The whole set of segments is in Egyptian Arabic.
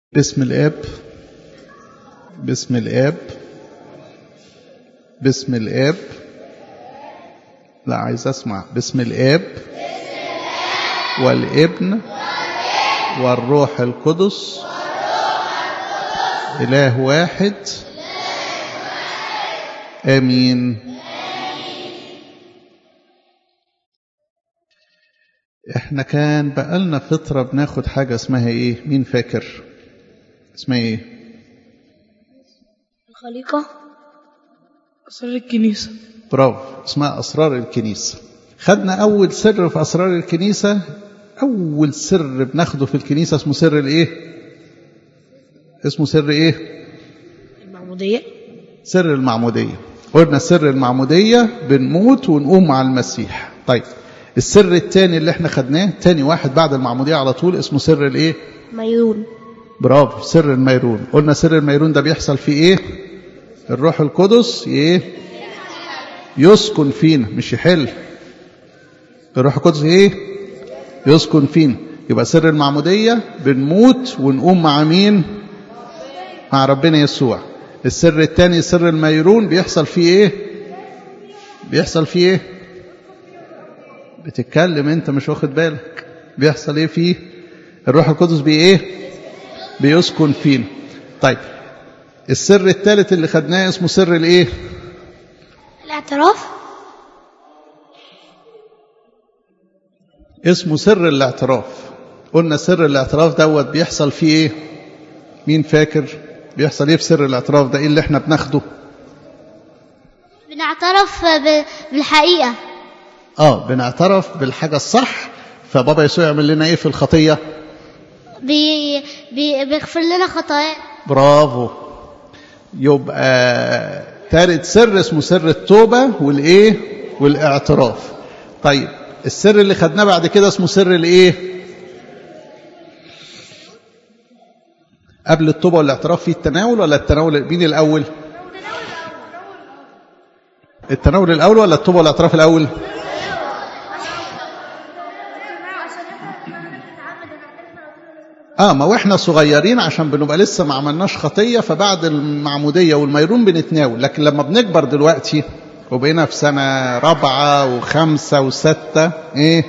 باسم الاب باسم الاب باسم الاب لا عايز اسمع باسم الاب والابن والروح القدس اله واحد امين احنا كان بقالنا فترة بناخد حاجة اسمها ايه مين فاكر اسمها ايه الخليقة أسرار الكنيسة برافو اسمها اسرار الكنيسة خدنا اول سر في اسرار الكنيسة اول سر بناخده في الكنيسة اسمه سر الايه اسمه سر ايه المعمودية سر المعمودية قلنا سر المعمودية بنموت ونقوم مع المسيح طيب السر الثاني اللي احنا خدناه تاني واحد بعد المعمودية على طول اسمه سر الايه ميرون برافو سر الميرون قلنا سر الميرون ده بيحصل فيه ايه الروح القدس ايه يسكن فينا مش يحل الروح القدس ايه يسكن فينا يبقى سر المعمودية بنموت ونقوم مع مين مع ربنا يسوع السر الثاني سر الميرون بيحصل فيه ايه بيحصل فيه ايه بتتكلم انت مش واخد بالك بيحصل ايه فيه الروح القدس بي ايه بيسكن فينا طيب السر الثالث اللي خدناه اسمه سر الايه الاعتراف اسمه سر الاعتراف قلنا سر الاعتراف دوت بيحصل فيه ايه مين فاكر بيحصل ايه في سر الاعتراف ده ايه اللي احنا بناخده بنعترف ب- بالحقيقة اه بنعترف بالحاجة الصح فبابا يسوع يعمل لنا ايه في الخطية بي بي بيغفر لنا خطايا برافو يبقى ثالث سر اسمه سر التوبة والايه والاعتراف طيب السر اللي خدناه بعد كده اسمه سر الايه قبل التوبة والاعتراف في التناول ولا التناول مين الأول التناول الأول ولا التوبة والاعتراف الأول اه ما واحنا صغيرين عشان بنبقى لسه ما عملناش خطيه فبعد المعموديه والميرون بنتناول لكن لما بنكبر دلوقتي وبقينا في سنه رابعه وخمسه وسته ايه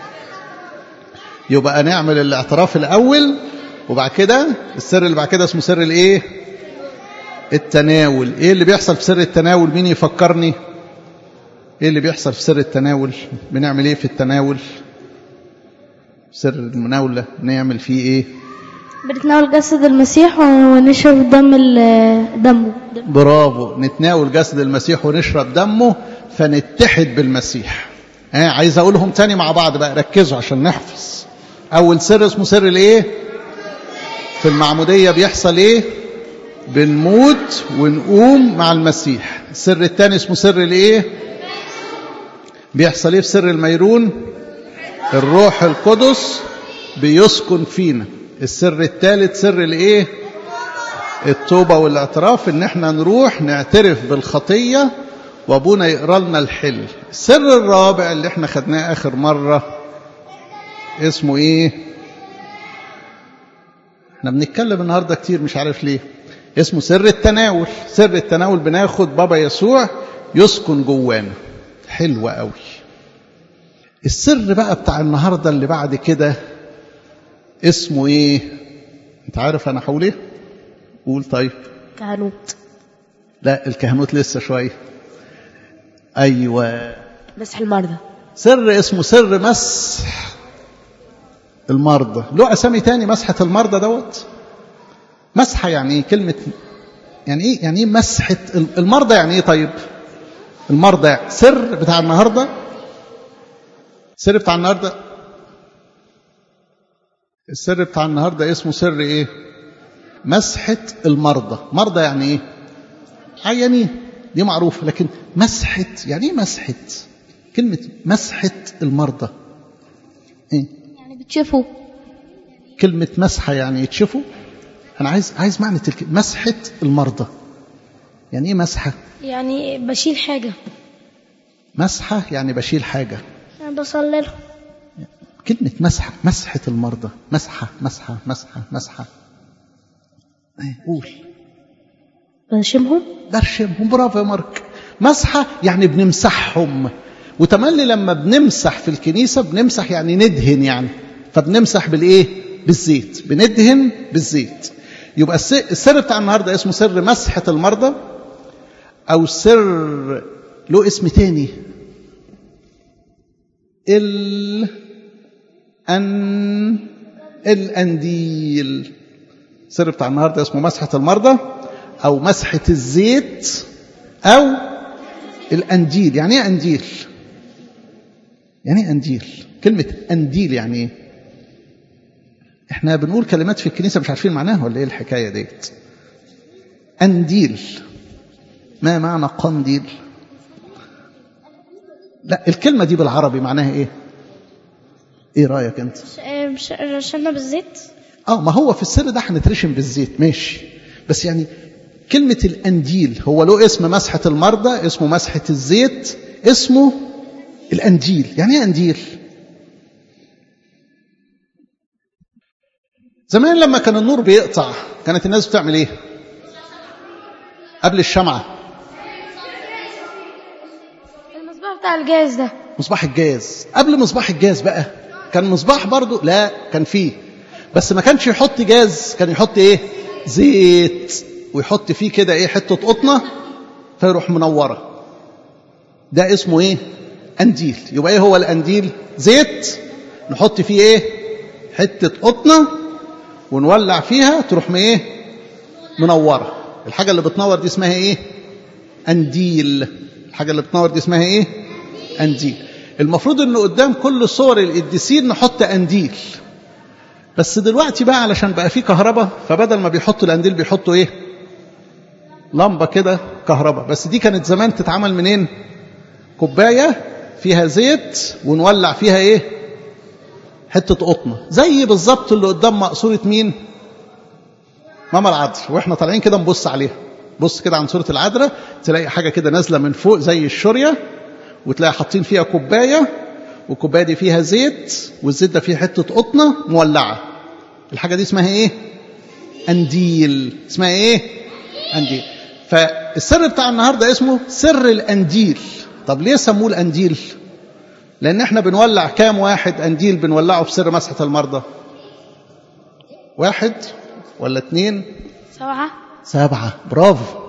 يبقى نعمل الاعتراف الاول وبعد كده السر اللي بعد كده اسمه سر الايه التناول ايه اللي بيحصل في سر التناول مين يفكرني ايه اللي بيحصل في سر التناول بنعمل ايه في التناول سر المناولة نعمل فيه ايه بنتناول جسد المسيح ونشرب دم ال- دمه برافو نتناول جسد المسيح ونشرب دمه فنتحد بالمسيح ها عايز اقولهم تاني مع بعض بقى ركزوا عشان نحفظ اول سر اسمه سر الايه في المعمودية بيحصل ايه بنموت ونقوم مع المسيح السر الثاني اسمه سر الايه بيحصل ايه في سر الميرون الروح القدس بيسكن فينا السر الثالث سر الايه التوبة والاعتراف ان احنا نروح نعترف بالخطية وابونا يقرا لنا الحل السر الرابع اللي احنا خدناه اخر مرة اسمه ايه احنا بنتكلم النهاردة كتير مش عارف ليه اسمه سر التناول سر التناول بناخد بابا يسوع يسكن جوانا حلوة قوي السر بقى بتاع النهاردة اللي بعد كده اسمه ايه انت عارف انا حول ايه قول طيب كهنوت لا الكهنوت لسه شوية ايوه مسح المرضى سر اسمه سر مسح المرضى له اسامي تاني مسحة المرضى دوت مسحة يعني ايه كلمة يعني ايه يعني ايه مسحة المرضى يعني ايه طيب المرضى يعني سر بتاع النهارده السر بتاع النهارده السر بتاع النهارده اسمه سر ايه مسحة المرضى مرضى يعني ايه عيانين دي معروفة لكن مسحة يعني ايه مسحة كلمة مسحة المرضى ايه يعني بتشوفوا كلمة مسحة يعني يتشفوا أنا عايز عايز معنى الكلمة مسحة المرضى يعني إيه مسحة؟ يعني بشيل حاجة مسحة يعني بشيل حاجة يعني بصلي لهم كلمة مسحة مسحة المرضى مسحة مسحة مسحة مسحة إيه، قول برشمهم برشمهم برافو يا مارك مسحة يعني بنمسحهم وتملي لما بنمسح في الكنيسة بنمسح يعني ندهن يعني فبنمسح بالإيه؟ بالزيت بندهن بالزيت يبقى الس- السر بتاع النهاردة اسمه سر مسحة المرضى أو سر له اسم تاني ال أن الأنديل السر بتاع النهارده اسمه مسحة المرضى أو مسحة الزيت أو الأنديل يعني إيه أنديل؟ يعني إيه أنديل؟ كلمة أنديل يعني إيه؟ إحنا بنقول كلمات في الكنيسة مش عارفين معناها ولا إيه الحكاية ديت؟ أنديل ما معنى قنديل؟ لا الكلمة دي بالعربي معناها إيه؟ إيه رأيك أنت؟ مش رشمنا بالزيت اه ما هو في السر ده هنترشم بالزيت ماشي بس يعني كلمة الأنديل هو له اسم مسحة المرضى اسمه مسحة الزيت اسمه الأنديل يعني ايه أنديل زمان لما كان النور بيقطع كانت الناس بتعمل ايه قبل الشمعة المصباح بتاع الجاز ده مصباح الجاز قبل مصباح الجاز بقى كان مصباح برضو لا كان فيه بس ما كانش يحط جاز كان يحط ايه زيت ويحط فيه كده ايه حته قطنه فيروح منوره ده اسمه ايه انديل يبقى ايه هو الانديل زيت نحط فيه ايه حته قطنه ونولع فيها تروح ما ايه منوره الحاجه اللي بتنور دي اسمها ايه انديل الحاجه اللي بتنور دي اسمها ايه انديل المفروض ان قدام كل صور القديسين نحط انديل بس دلوقتي بقى علشان بقى فيه كهرباء فبدل ما بيحطوا الانديل بيحطوا ايه لمبه كده كهرباء بس دي كانت زمان تتعمل منين كوبايه فيها زيت ونولع فيها ايه حته قطنه زي بالظبط اللي قدام مقصوره مين ماما العذراء واحنا طالعين كده نبص عليها بص كده عن صوره العذراء تلاقي حاجه كده نازله من فوق زي الشوريه وتلاقي حاطين فيها كوبايه والكوبايه دي فيها زيت والزيت ده فيه حته قطنه مولعه الحاجه دي اسمها ايه انديل اسمها ايه انديل فالسر بتاع النهارده اسمه سر الانديل طب ليه سموه الانديل لان احنا بنولع كام واحد انديل بنولعه في سر مسحه المرضى واحد ولا اتنين سبعة سبعة برافو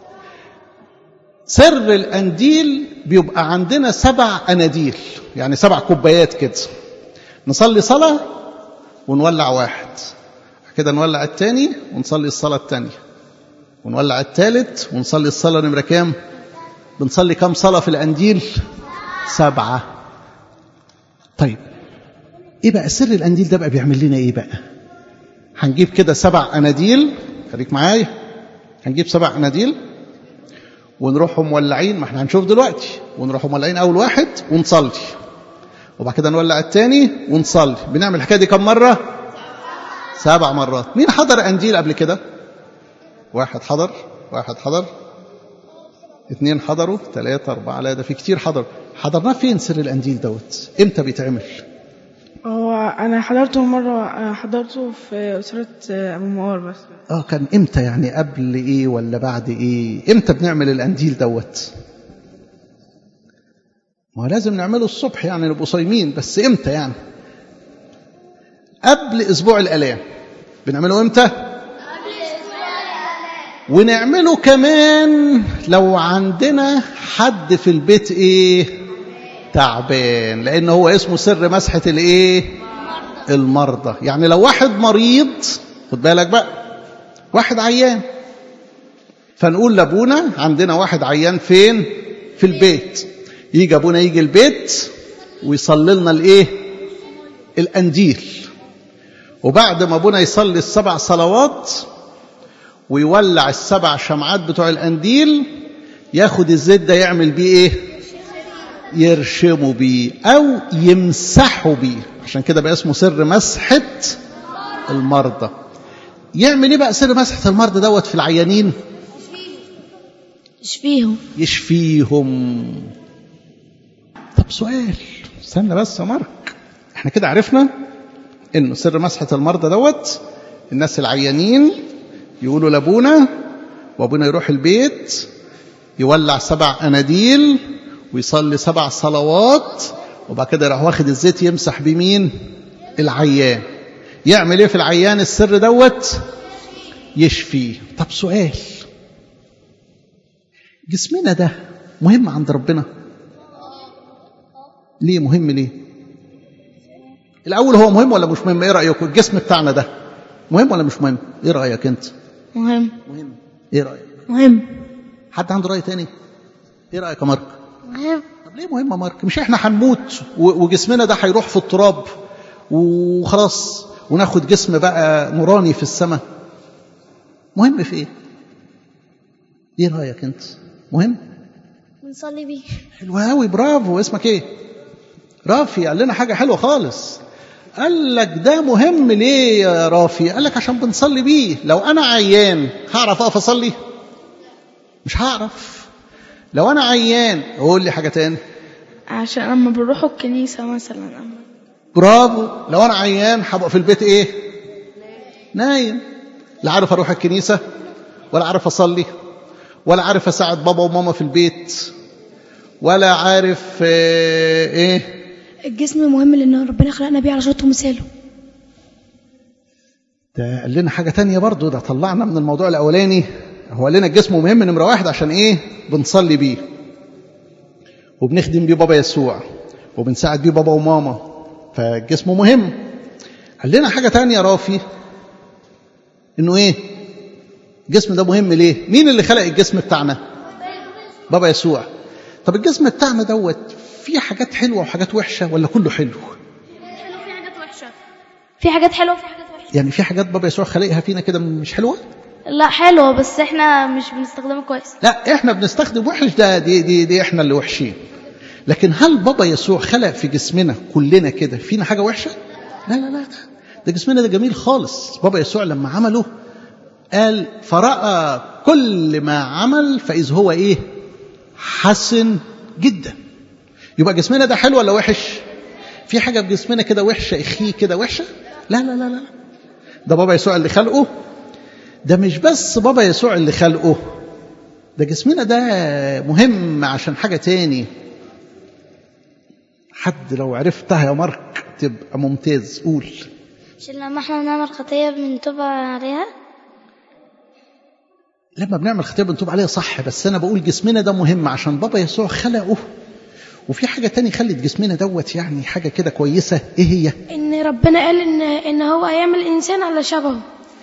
سر الأنديل بيبقى عندنا سبع أناديل يعني سبع كوبايات كده نصلي صلاة ونولع واحد كده نولع التاني ونصلي الصلاة التانية ونولع التالت ونصلي الصلاة نمرة كام بنصلي كام صلاة في الأنديل سبعة طيب ايه بقى سر الأنديل ده بقى بيعمل لنا ايه بقى هنجيب كده سبع أناديل خليك معايا هنجيب سبع أناديل ونروح مولعين ما احنا هنشوف دلوقتي ونروح مولعين أول واحد ونصلي وبعد كده نولع التاني ونصلي بنعمل الحكاية دي كم مرة؟ سبع مرات مين حضر أنديل قبل كده؟ واحد حضر واحد حضر اثنين حضروا ثلاثة أربعة لا ده في كتير حضر حضرناه فين سر الأنديل دوت؟ إمتى بيتعمل؟ هو انا حضرته مره أنا حضرته في اسره ابو موار بس اه كان امتى يعني قبل ايه ولا بعد ايه امتى بنعمل الانديل دوت ما هو لازم نعمله الصبح يعني نبقوا صايمين بس امتى يعني قبل اسبوع الالام بنعمله امتى ونعمله كمان لو عندنا حد في البيت ايه تعبان لان هو اسمه سر مسحه الايه المرضى يعني لو واحد مريض خد بالك بقى واحد عيان فنقول لابونا عندنا واحد عيان فين في البيت يجي ابونا يجي البيت ويصلي لنا الايه الانديل وبعد ما ابونا يصلي السبع صلوات ويولع السبع شمعات بتوع الانديل ياخد الزيت ده يعمل بيه ايه يرشموا بيه او يمسحوا بيه عشان كده بقى اسمه سر مسحه المرضى يعمل ايه بقى سر مسحه المرضى دوت في العيانين يشفيهم يشفيهم طب سؤال استنى بس يا مارك احنا كده عرفنا انه سر مسحه المرضى دوت الناس العيانين يقولوا لابونا وابونا يروح البيت يولع سبع اناديل ويصلي سبع صلوات وبعد كده يروح واخد الزيت يمسح بمين العيان يعمل ايه في العيان السر دوت يشفيه طب سؤال جسمنا ده مهم عند ربنا ليه مهم ليه الاول هو مهم ولا مش مهم ايه رايكم الجسم بتاعنا ده مهم ولا مش مهم ايه رايك انت مهم مهم ايه رايك مهم حد عنده راي تاني ايه رايك يا مارك مهم طب ليه مهم يا مارك مش احنا هنموت و- وجسمنا ده هيروح في التراب وخلاص وناخد جسم بقى نوراني في السماء مهم في ايه ايه رايك انت مهم بنصلي بيه حلو قوي برافو اسمك ايه رافي قال لنا حاجه حلوه خالص قال لك ده مهم ليه يا رافي قال لك عشان بنصلي بيه لو انا عيان هعرف اقف اصلي مش هعرف لو انا عيان قول لي حاجه تاني عشان لما بنروحوا الكنيسة مثلا أما- برافو لو انا عيان هبقى في البيت ايه نايم لا عارف اروح الكنيسه ولا عارف اصلي ولا عارف اساعد بابا وماما في البيت ولا عارف آه، ايه الجسم مهم لأن ربنا خلقنا بيه على صورته ومثاله ده قال لنا حاجة تانية برضو ده طلعنا من الموضوع الأولاني هو قال لنا الجسم مهم نمرة واحد عشان إيه بنصلي بيه وبنخدم بيه بابا يسوع وبنساعد بيه بابا وماما فالجسم مهم قال لنا حاجة تانية رافي إنه إيه الجسم ده مهم ليه مين اللي خلق الجسم بتاعنا بابا يسوع طب الجسم بتاعنا دوت فيه حاجات حلوة وحاجات وحشة ولا كله حلو في حاجات حلوة وفي حاجات وحشة يعني في حاجات بابا يسوع خلقها فينا كده مش حلوة لا حلوة بس احنا مش بنستخدمها كويس لا احنا بنستخدم وحش ده دي, دي, دي احنا اللي وحشين لكن هل بابا يسوع خلق في جسمنا كلنا كده فينا حاجة وحشة لا لا لا ده جسمنا ده جميل خالص بابا يسوع لما عمله قال فرأى كل ما عمل فإذ هو ايه حسن جدا يبقى جسمنا ده حلو ولا وحش في حاجة في جسمنا كده وحشة اخيه كده وحشة لا لا لا لا ده بابا يسوع اللي خلقه ده مش بس بابا يسوع اللي خلقه ده جسمنا ده مهم عشان حاجة تاني حد لو عرفتها يا مارك تبقى ممتاز قول عشان لما احنا بنعمل خطية بنتوب عليها لما بنعمل خطية بنتوب عليها صح بس أنا بقول جسمنا ده مهم عشان بابا يسوع خلقه وفي حاجة تاني خلت جسمنا دوت يعني حاجة كده كويسة إيه هي؟ ان ربنا قال ان ان هو هيعمل انسان على شبهه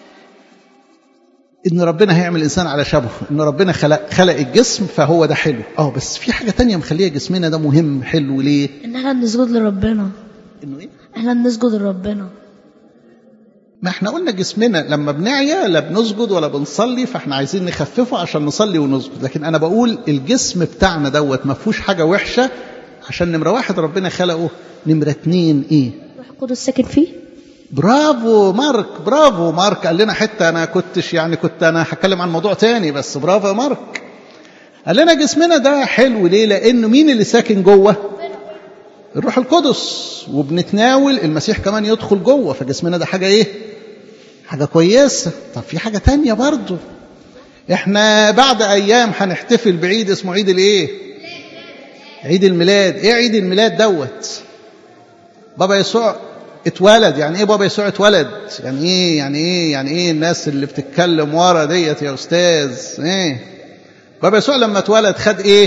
إن ربنا هيعمل إنسان على شبهه إن ربنا خلق خلق الجسم فهو ده حلو أه بس في حاجة تانية مخلية جسمنا ده مهم حلو ليه؟ ان احنا بنسجد لربنا إنه إيه؟ احنا بنسجد لربنا ما احنا قلنا جسمنا لما بنعيا لا بنسجد ولا بنصلي فاحنا عايزين نخففه عشان نصلي ونسجد لكن انا بقول الجسم بتاعنا دوت ما فيهوش حاجه وحشه عشان نمره واحد ربنا خلقه نمره اتنين ايه روح القدس ساكن فيه برافو مارك برافو مارك قال لنا حته انا كنتش يعني كنت انا هتكلم عن موضوع تاني بس برافو يا مارك قال لنا جسمنا ده حلو ليه لانه مين اللي ساكن جوه الروح القدس وبنتناول المسيح كمان يدخل جوه فجسمنا ده حاجه ايه حاجه كويسه طب في حاجه تانية برضو احنا بعد ايام هنحتفل بعيد اسمه عيد الايه عيد الميلاد ايه عيد الميلاد دوت بابا يسوع اتولد يعني ايه بابا يسوع اتولد يعني ايه يعني ايه يعني ايه الناس اللي بتتكلم ورا ديت يا استاذ ايه بابا يسوع لما اتولد خد ايه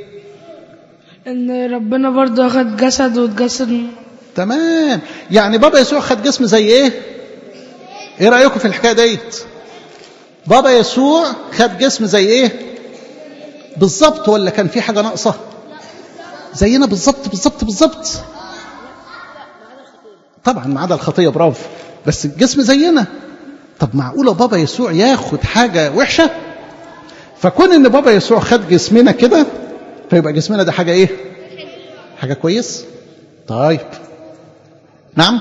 ان ربنا برضه اخد جسد واتجسد تمام يعني بابا يسوع خد جسم زي ايه ايه رايكم في الحكايه ديت بابا يسوع خد جسم زي ايه بالظبط ولا كان في حاجه ناقصه زينا بالظبط بالظبط بالظبط طبعا ما عدا الخطيه برافو بس الجسم زينا طب معقوله بابا يسوع ياخد حاجه وحشه فكون ان بابا يسوع خد جسمنا كده فيبقى جسمنا ده حاجه ايه حاجه كويس طيب نعم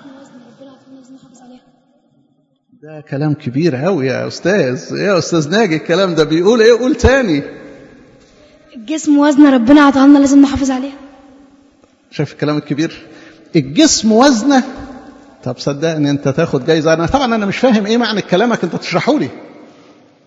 ده كلام كبير قوي يا استاذ ايه يا استاذ ناجي الكلام ده بيقول ايه قول تاني الجسم وزن ربنا عطانا لازم نحافظ عليها شايف الكلام الكبير الجسم وزنه طب صدقني انت تاخد جايزه انا طبعا انا مش فاهم ايه معنى كلامك انت تشرحه لي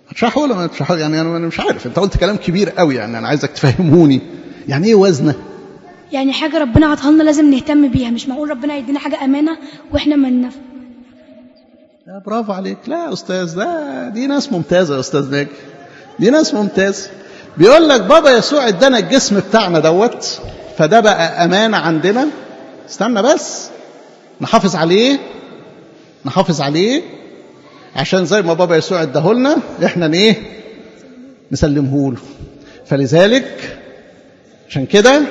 اشرحه ولا ما تشرحه يعني انا مش عارف انت قلت كلام كبير قوي يعني انا عايزك تفهموني يعني ايه وزنه يعني حاجة ربنا عطاها لنا لازم نهتم بيها مش معقول ربنا يدينا حاجة أمانة وإحنا ما نف... يا برافو عليك لا يا استاذ ده دي ناس ممتازه يا استاذ ناجي دي ناس ممتازه بيقول لك بابا يسوع ادانا الجسم بتاعنا دوت فده بقى امانه عندنا استنى بس نحافظ عليه نحافظ عليه عشان زي ما بابا يسوع اداهولنا احنا ايه نسلمه له فلذلك عشان كده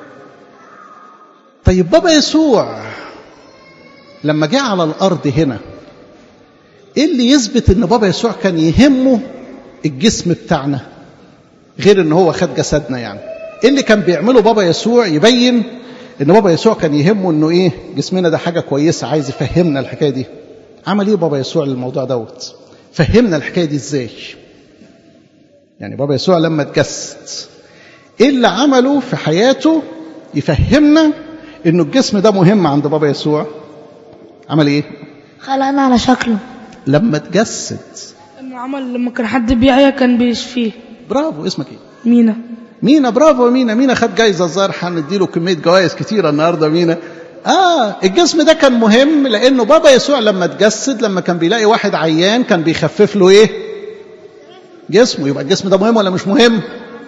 طيب بابا يسوع لما جه على الارض هنا ايه اللي يثبت ان بابا يسوع كان يهمه الجسم بتاعنا غير ان هو خد جسدنا يعني ايه اللي كان بيعمله بابا يسوع يبين ان بابا يسوع كان يهمه انه ايه جسمنا ده حاجه كويسه عايز يفهمنا الحكايه دي عمل ايه بابا يسوع للموضوع دوت فهمنا الحكايه دي ازاي يعني بابا يسوع لما اتجسد ايه اللي عمله في حياته يفهمنا انه الجسم ده مهم عند بابا يسوع عمل ايه خلقنا على شكله لما اتجسد لما عمل لما كان حد بيعيا كان بيشفيه برافو اسمك ايه مينا مينا برافو مينا مينا خد جايزه الظاهر هنديله كميه جوائز كتيره النهارده مينا اه الجسم ده كان مهم لانه بابا يسوع لما اتجسد لما كان بيلاقي واحد عيان كان بيخفف له ايه جسمه يبقى الجسم ده مهم ولا مش مهم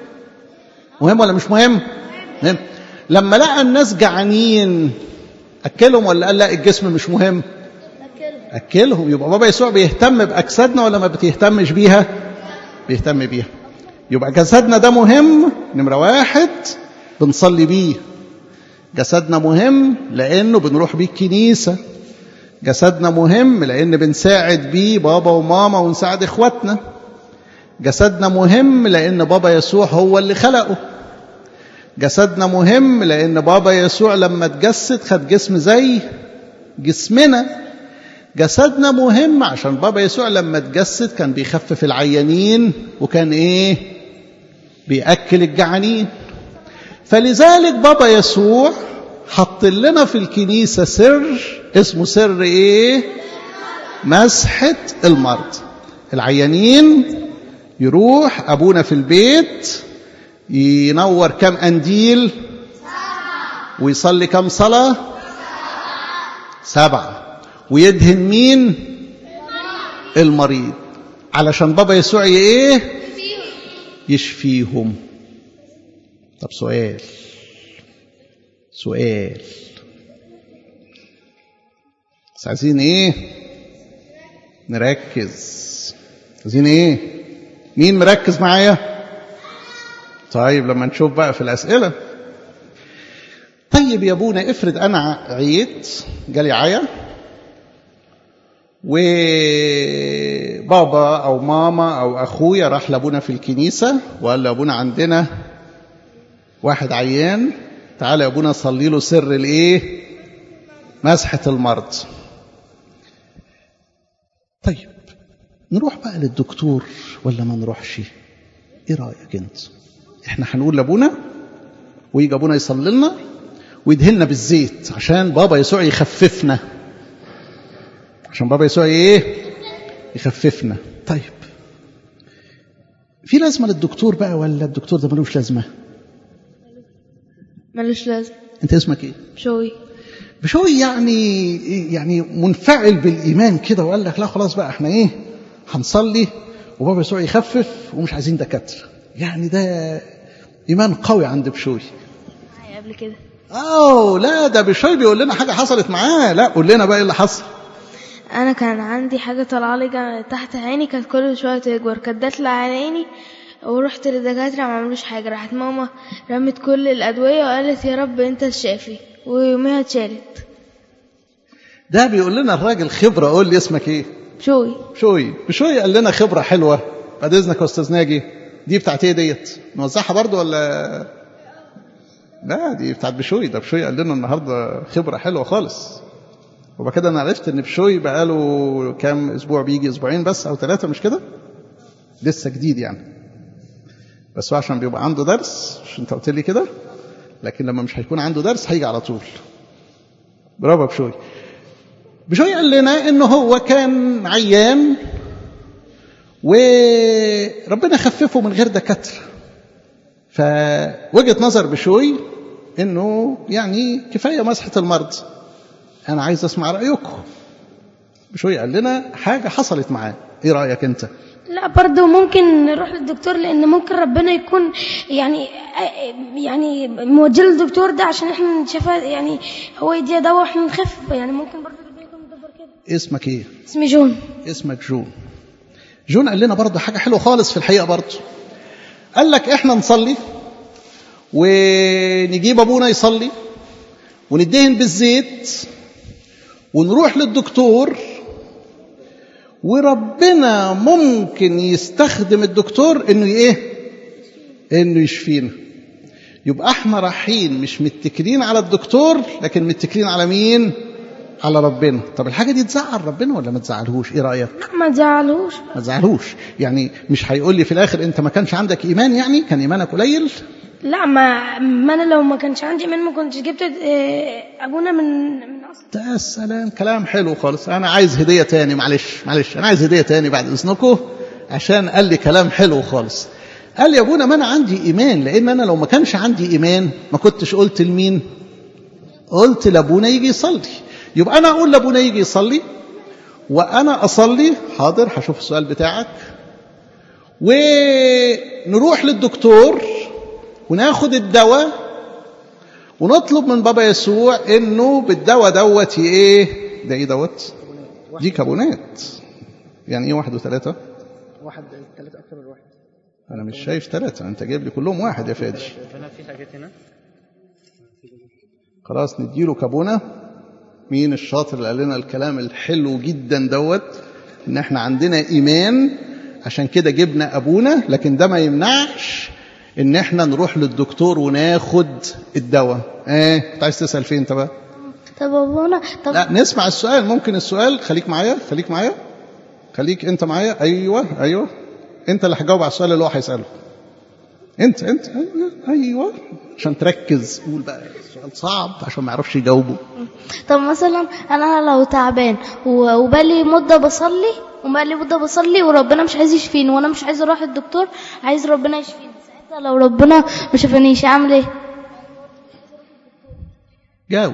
مهم ولا مش مهم مهم لما لقى الناس جعانين اكلهم ولا قال لا الجسم مش مهم اكلهم يبقى بابا يسوع بيهتم باجسادنا ولا ما بيهتمش بيها بيهتم بيها يبقى جسدنا ده مهم نمره واحد بنصلي بيه جسدنا مهم لانه بنروح بيه الكنيسه جسدنا مهم لان بنساعد بيه بابا وماما ونساعد اخواتنا جسدنا مهم لان بابا يسوع هو اللي خلقه جسدنا مهم لان بابا يسوع لما اتجسد خد جسم زي جسمنا جسدنا مهم عشان بابا يسوع لما اتجسد كان بيخفف العيانين وكان ايه بيأكل الجعانين فلذلك بابا يسوع حط لنا في الكنيسة سر اسمه سر ايه مسحة المرض العيانين يروح ابونا في البيت ينور كم قنديل ويصلي كم صلاة سبعة ويدهن مين المريض علشان بابا يسوع ايه يشفيهم طب سؤال سؤال بس عايزين ايه نركز عايزين ايه مين مركز معايا طيب لما نشوف بقى في الاسئله طيب يا ابونا افرض انا عييت جالي عيا وبابا او ماما او اخويا راح لابونا في الكنيسه وقال لابونا عندنا واحد عيان تعالى يا ابونا صلي له سر الايه مسحه المرض طيب نروح بقى للدكتور ولا ما نروحش ايه رايك انت احنا هنقول لابونا ويجي ابونا يصلي لنا ويدهننا بالزيت عشان بابا يسوع يخففنا عشان بابا يسوع ايه يخففنا طيب في لازمه للدكتور بقى ولا الدكتور ده ملوش لازمه ملوش لازم انت اسمك ايه شوي بشوي يعني يعني منفعل بالايمان كده وقال لك لا خلاص بقى احنا ايه هنصلي وبابا يسوع يخفف ومش عايزين دكاتره يعني ده ايمان قوي عند بشوي قبل كده اوه لا ده بشوي بيقول لنا حاجه حصلت معاه لا قول لنا بقى ايه اللي حصل انا كان عندي حاجه طالعه لي جا- تحت عيني كانت كل شويه تكبر كانت داخله على عيني ورحت للدكاتره ما عملوش حاجه راحت ماما رمت كل الادويه وقالت يا رب انت الشافي ويوميها اتشالت ده بيقول لنا الراجل خبره قول لي اسمك ايه شوي بشوي بشوي قال لنا خبره حلوه بعد اذنك يا استاذ ناجي دي بتاعت ايه ديت نوزعها برضو ولا لا دي بتاعت بشوي ده بشوي قال لنا النهارده خبره حلوه خالص وبعد كده انا عرفت ان بشوي بقاله كام اسبوع بيجي اسبوعين بس او ثلاثه مش كده لسه جديد يعني بس هو عشان بيبقى عنده درس مش انت قلت لي كده لكن لما مش هيكون عنده درس هيجي على طول برافو بشوي بشوي قال لنا ان هو كان عيان وربنا خففه من غير دكاتره فوجهه نظر بشوي انه يعني كفايه مسحه المرض انا عايز اسمع رايكم بشوي قال لنا حاجه حصلت معاه ايه رايك انت لا برضه ممكن نروح للدكتور لان ممكن ربنا يكون يعني يعني موجه للدكتور ده عشان احنا نشوفها يعني هو يديها دواء واحنا نخف يعني ممكن برضه ربنا يكون مدبر كده اسمك ايه اسمي جون اسمك جون جون قال لنا برضه حاجه حلوه خالص في الحقيقه برضه قال لك احنا نصلي ونجيب ابونا يصلي وندهن بالزيت ونروح للدكتور وربنا ممكن يستخدم الدكتور انه ايه انه يشفينا يبقى احنا رايحين مش متكلين على الدكتور لكن متكلين على مين على ربنا طب الحاجه دي تزعل ربنا ولا ما تزعلهوش ايه رايك لا ما تزعلوش ما تزعلهوش يعني مش هيقول لي في الاخر انت ما كانش عندك ايمان يعني كان ايمانك قليل لا ما ما انا لو ما كانش عندي ايمان ما كنتش جبت آه، ابونا من من اصل ده السلام كلام حلو خالص انا عايز هديه تاني معلش معلش انا عايز هديه تاني بعد اذنكم عشان قال لي كلام حلو خالص قال يا ابونا ما انا عندي ايمان لان انا لو ما كانش عندي ايمان ما كنتش قلت لمين قلت لابونا يجي يصلي يبقى انا اقول لابونا يجي يصلي وانا اصلي حاضر هشوف السؤال بتاعك ونروح للدكتور وناخد الدواء ونطلب من بابا يسوع انه بالدواء دوت ايه ده ايه دوت دي كابونات يعني ايه واحد وثلاثة واحد ثلاثة أكثر من واحد انا مش شايف ثلاثة انت جايب لي كلهم واحد يا فادي هنا في حاجات هنا خلاص نديله كابونة مين الشاطر اللي قال لنا الكلام الحلو جدا دوت ان احنا عندنا ايمان عشان كده جبنا ابونا لكن ده ما يمنعش ان احنا نروح للدكتور وناخد الدواء ايه انت عايز تسال فين انت بقى طب ابونا طب لا نسمع السؤال ممكن السؤال خليك معايا خليك معايا خليك انت معايا ايوه ايوه انت اللي هتجاوب على السؤال اللي هو هيساله انت انت ايوه عشان تركز قول بقى السؤال صعب عشان ما يعرفش يجاوبه طب مثلا انا لو تعبان و- وبقالي مده بصلي وبقالي مده بصلي وربنا مش عايز يشفيني وانا مش عايز اروح الدكتور عايز ربنا يشفيني ساعتها لو ربنا ما شفانيش اعمل ايه جاوب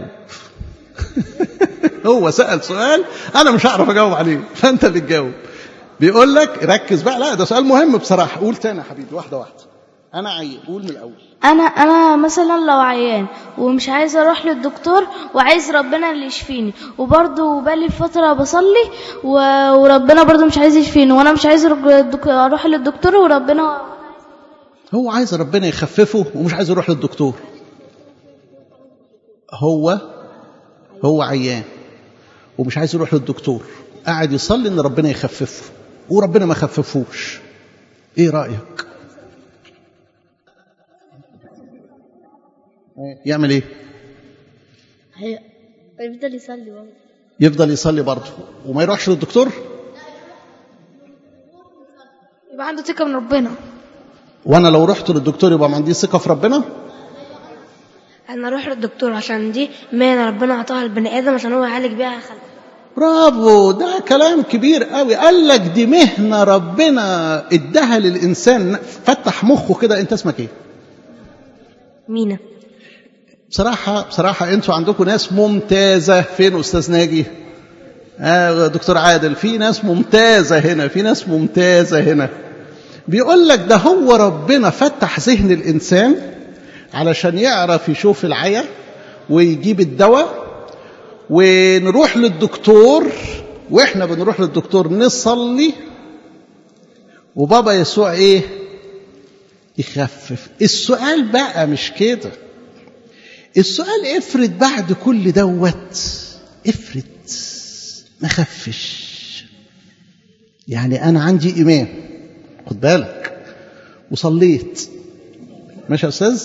هو سأل سؤال أنا مش هعرف أجاوب عليه فأنت اللي تجاوب بيقول لك ركز بقى لا ده سؤال مهم بصراحة قول تاني يا حبيبي واحدة واحدة أنا عيل قول من الأول انا انا مثلا لو عيان ومش عايز اروح للدكتور وعايز ربنا اللي يشفيني وبرضه بقالي فتره بصلي و- وربنا برضه مش عايز يشفيني وانا مش عايز أروح للدك- اروح للدكتور وربنا هو عايز ربنا يخففه ومش عايز يروح للدكتور هو هو عيان ومش عايز يروح للدكتور قاعد يصلي ان ربنا يخففه وربنا ما خففوش ايه رايك يعمل ايه يفضل يصلي برضه يفضل يصلي برضه وما يروحش للدكتور يبقى عنده ثقة من ربنا وانا لو رحت للدكتور يبقى ما عنديش ثقه في ربنا انا اروح للدكتور عشان دي مهنة ربنا عطاها للبني ادم عشان هو يعالج بيها خلق برافو ده كلام كبير قوي قال لك دي مهنه ربنا اداها للانسان فتح مخه كده انت اسمك ايه مينا بصراحه بصراحه انتوا عندكم ناس ممتازه فين استاذ ناجي آه دكتور عادل في ناس ممتازه هنا في ناس ممتازه هنا بيقول لك ده هو ربنا فتح ذهن الانسان علشان يعرف يشوف العيا ويجيب الدواء ونروح للدكتور واحنا بنروح للدكتور نصلي وبابا يسوع ايه يخفف السؤال بقى مش كده السؤال افرض بعد كل دوت افرض ما خفش يعني انا عندي ايمان خد بالك وصليت ماشي يا استاذ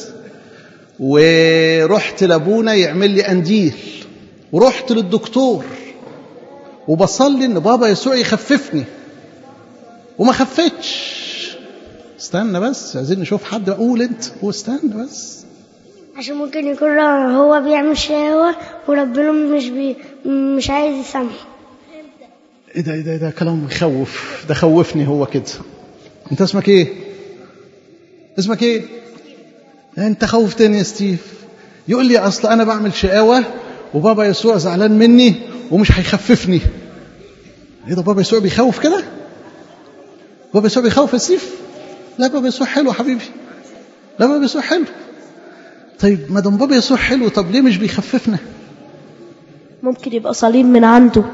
ورحت لابونا يعمل لي قنديل ورحت للدكتور وبصلي ان بابا يسوع يخففني وما خفتش استنى بس عايزين نشوف حد قول انت قول استنى بس عشان ممكن يكون هو بيعمل شهوة وربنا مش بي مش عايز يسامحه ايه ده ايه ده, إيه ده كلام يخوف ده خوفني هو كده انت اسمك ايه اسمك ايه انت خوفتني يا ستيف يقول لي اصل انا بعمل شقاوه وبابا يسوع زعلان مني ومش هيخففني ايه ده بابا يسوع بيخوف كده بابا يسوع بيخوف يا ستيف لا بابا يسوع حلو يا حبيبي لا بابا يسوع حلو طيب ما دام بابا يسوع حلو طب ليه مش بيخففنا ممكن يبقى صليب من عنده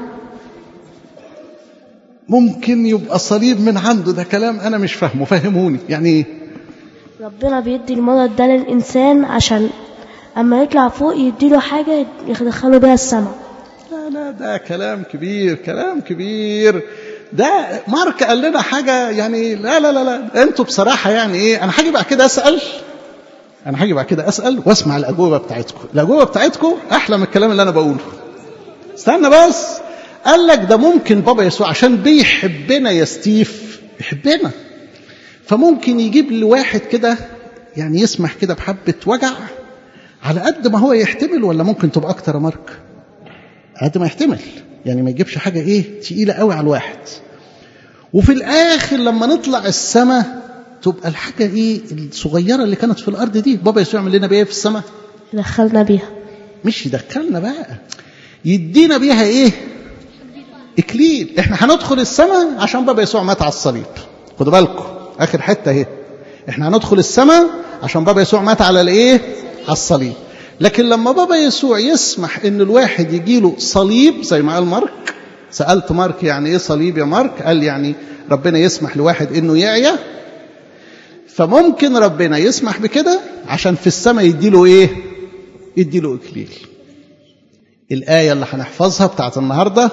ممكن يبقى صليب من عنده ده كلام انا مش فاهمه فهموني يعني ايه ربنا بيدي المرض ده للإنسان عشان أما يطلع فوق يديله حاجة يدخله بيها السماء لا لا ده كلام كبير كلام كبير ده مارك قال لنا حاجة يعني لا لا لا لا انتوا بصراحة يعني ايه انا هاجي بعد كده اسأل انا هاجي بعد كده اسأل واسمع الاجوبة بتاعتكم الاجوبة بتاعتكم احلى من الكلام اللي انا بقوله استنى بس قال لك ده ممكن بابا يسوع عشان بيحبنا يا ستيف بيحبنا فممكن يجيب لواحد كده يعني يسمح كده بحبة وجع على قد ما هو يحتمل ولا ممكن تبقى اكتر يا مارك قد ما يحتمل يعني ما يجيبش حاجة ايه تقيلة قوي على الواحد وفي الاخر لما نطلع السماء تبقى الحاجة ايه الصغيرة اللي كانت في الارض دي بابا يسوع يعمل لنا بيها في السماء دخلنا بيها مش يدخلنا بقى يدينا بيها ايه اكليل احنا هندخل السماء عشان بابا يسوع مات على الصليب خدوا بالكم اخر حته اهي احنا هندخل السماء عشان بابا يسوع مات على الايه على الصليب لكن لما بابا يسوع يسمح ان الواحد يجيله صليب زي ما قال مارك سالت مارك يعني ايه صليب يا مارك قال يعني ربنا يسمح لواحد انه يعيا فممكن ربنا يسمح بكده عشان في السماء يديله ايه يديله اكليل الايه اللي هنحفظها بتاعت النهارده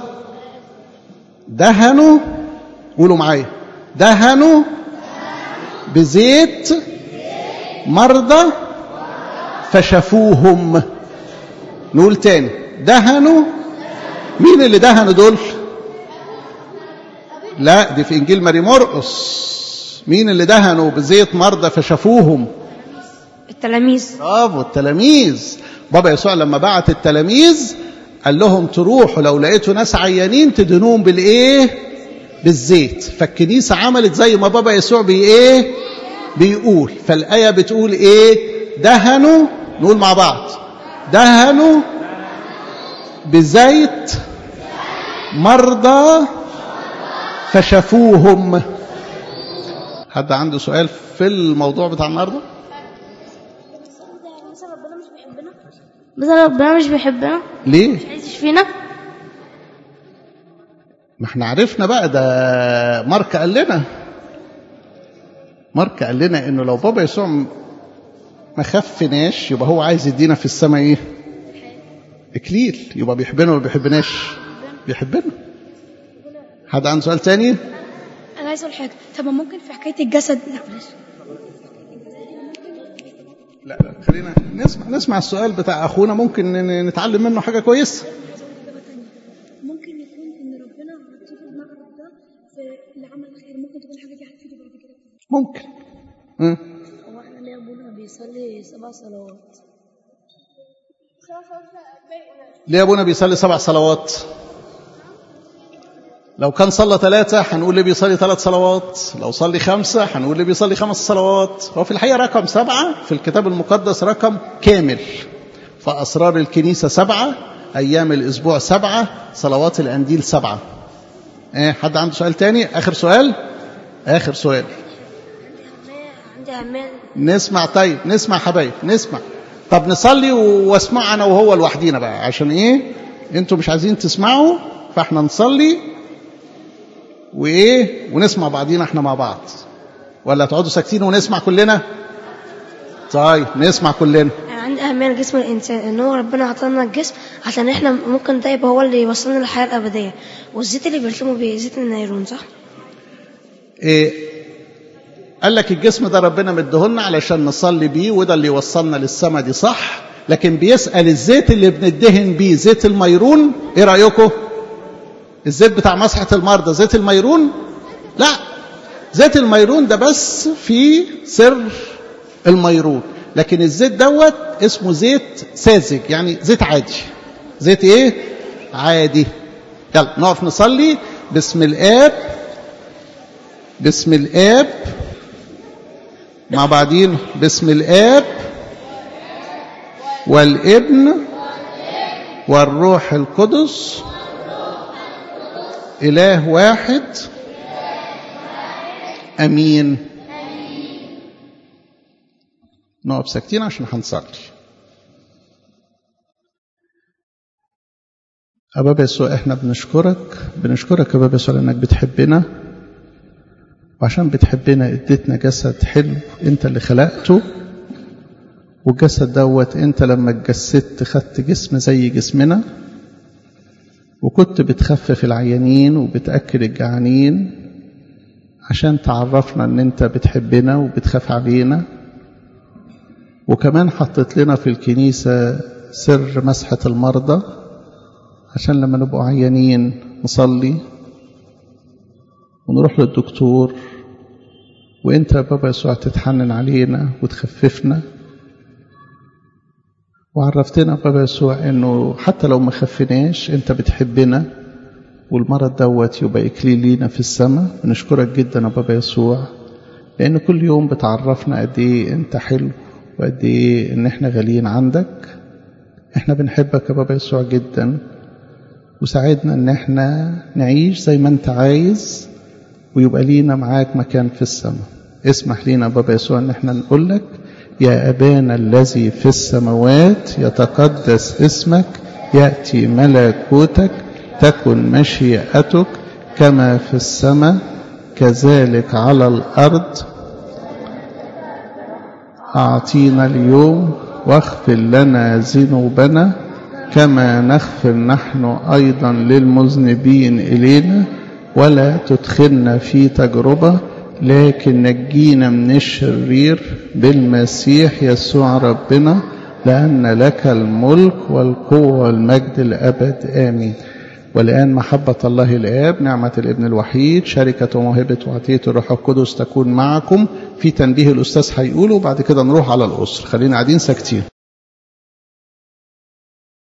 دهنوا قولوا معايا دهنوا بزيت مرضى فشفوهم نقول تاني دهنوا مين اللي دهنوا دول لا دي في انجيل ماري مرقس مين اللي دهنوا بزيت مرضى فشفوهم التلاميذ برافو التلاميذ بابا يسوع لما بعت التلاميذ قال لهم تروحوا لو لقيتوا ناس عيانين تدهنوهم بالايه بالزيت فالكنيسه عملت زي ما بابا يسوع بي ايه بيقول فالايه بتقول ايه دهنوا نقول مع بعض دهنوا بزيت مرضى فشفوهم حد عنده سؤال في الموضوع بتاع النهارده مثلا ربنا مش بيحبنا ليه مش عايز يشفينا ما احنا عرفنا بقى ده مارك قال لنا مارك قال لنا انه لو بابا يسوع ما خفناش يبقى هو عايز يدينا في السماء ايه اكليل يبقى بيحبنا ولا بيحبناش بيحبنا حد عنده سؤال تاني انا عايز اقول حاجه طب ما ممكن في حكايه الجسد لا بلاش لا لا خلينا نسمع نسمع السؤال بتاع اخونا ممكن ن- نتعلم منه حاجه كويسه ممكن يكون ان ربنا حاطط في دماغ ده في العمل الخير ممكن تكون الحاجه دي هتفيده بعد كده ممكن مم. هو احنا ليه ابونا بيصلي سبع صلوات ليه ابونا بيصلي سبع صلوات لو كان صلى ثلاثة هنقول ليه بيصلي ثلاث صلوات لو صلي خمسة هنقول ليه بيصلي خمس صلوات هو في الحقيقة رقم سبعة في الكتاب المقدس رقم كامل فأسرار الكنيسة سبعة أيام الأسبوع سبعة صلوات الأنديل سبعة إيه حد عنده سؤال تاني آخر سؤال آخر سؤال عندي أهمية نسمع طيب نسمع حبايب نسمع طب نصلي واسمع انا وهو لوحدينا بقى عشان ايه انتوا مش عايزين تسمعوا فاحنا نصلي وايه ونسمع بعضينا احنا مع بعض ولا تقعدوا ساكتين ونسمع كلنا طيب نسمع كلنا عندي أهمية لجسم الإنسان إن هو ربنا عطانا الجسم عشان إحنا ممكن ده يبقى هو اللي يوصلنا للحياة الأبدية والزيت اللي بيرسموا بيه زيت النيرون صح؟ إيه قال لك الجسم ده ربنا مديهولنا علشان نصلي بيه وده اللي يوصلنا للسما دي صح لكن بيسأل الزيت اللي بندهن بيه زيت الميرون ايه رأيكم الزيت بتاع مسحة المرضى زيت الميرون لا زيت الميرون ده بس في سر الميرون لكن الزيت دوت اسمه زيت ساذج يعني زيت عادي زيت ايه عادي يلا نقف نصلي باسم الآب باسم الآب مع بعضين باسم الآب والابن والروح القدس إله واحد أمين نقف ساكتين عشان هنصلي يا بابا يسوع احنا بنشكرك بنشكرك يا بابا يسوع لانك بتحبنا وعشان بتحبنا اديتنا جسد حلو انت اللي خلقته والجسد دوت انت لما اتجسدت خدت جسم زي جسمنا وكنت بتخفف العيانين وبتأكل الجعانين عشان تعرفنا ان انت بتحبنا وبتخاف علينا وكمان حطيت لنا في الكنيسة سر مسحة المرضى عشان لما نبقوا عيانين نصلي ونروح للدكتور وانت يا بابا يسوع تتحنن علينا وتخففنا وعرفتنا بابا يسوع انه حتى لو ما خفناش انت بتحبنا والمرض دوت يبقى اكليل لينا في السماء بنشكرك جدا يا بابا يسوع لان كل يوم بتعرفنا قد ايه انت حلو وقد ايه ان احنا غاليين عندك احنا بنحبك يا بابا يسوع جدا وساعدنا ان احنا نعيش زي ما انت عايز ويبقى لينا معاك مكان في السماء اسمح لينا بابا يسوع ان احنا نقول لك يا ابانا الذي في السماوات يتقدس اسمك ياتي ملكوتك تكن مشيئتك كما في السماء كذلك على الارض اعطينا اليوم واغفر لنا ذنوبنا كما نغفر نحن ايضا للمذنبين الينا ولا تدخلنا في تجربه لكن نجينا من الشرير بالمسيح يسوع ربنا لأن لك الملك والقوة والمجد الأبد آمين والآن محبة الله الآب نعمة الابن الوحيد شركة وموهبة وعطية الروح القدس تكون معكم في تنبيه الأستاذ هيقوله وبعد كده نروح على الأسر خلينا قاعدين ساكتين